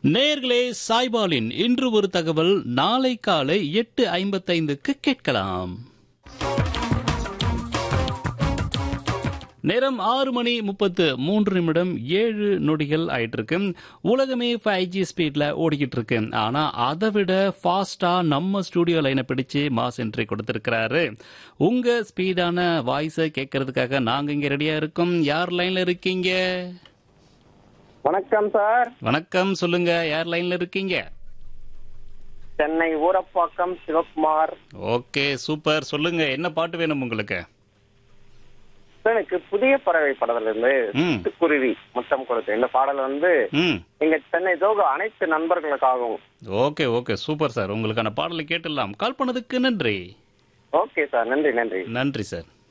நேர்களே சாய்பாலின் இன்று ஒரு தகவல் நாளை காலை எட்டு ஐம்பத்தைந்துக்கு கேட்கலாம் நேரம் ஆறு மணி முப்பத்து மூன்று நிமிடம் ஏழு நொடிகள் ஆயிட்டு இருக்கு உலகமே ஃபைவ் ஜி ஸ்பீட்ல ஓடிக்கிட்டு இருக்கு ஆனா அதை விட ஃபாஸ்டா நம்ம ஸ்டுடியோ லைனை பிடிச்சு மாஸ் என்ட்ரி கொடுத்திருக்கிறாரு உங்க ஸ்பீடான வாய்ஸை கேட்கறதுக்காக நாங்க இங்க ரெடியா இருக்கோம் யார் லைன்ல இருக்கீங்க வணக்கம் சார் வணக்கம் சொல்லுங்க யார் லைன்ல இருக்கீங்க சென்னை ஊரப்பாக்கம் சிவகுமார் ஓகே சூப்பர் சொல்லுங்க என்ன பாட்டு வேணும் உங்களுக்கு சார், எனக்கு புதிய பறவை படத்துல இருந்து ம். சிட்டுக்குருவி முத்தம் கொடுத்து இந்த பாடல் வந்து ம் எங்க சென்னை ஜோக அனைத்து நண்பர்களுக்காகவும் ஓகே ஓகே சூப்பர் சார் உங்களுக்கான பாடலை கேட்டுடலாம் கால் பண்ணதுக்கு நன்றி ஓகே சார் நன்றி நன்றி நன்றி சார்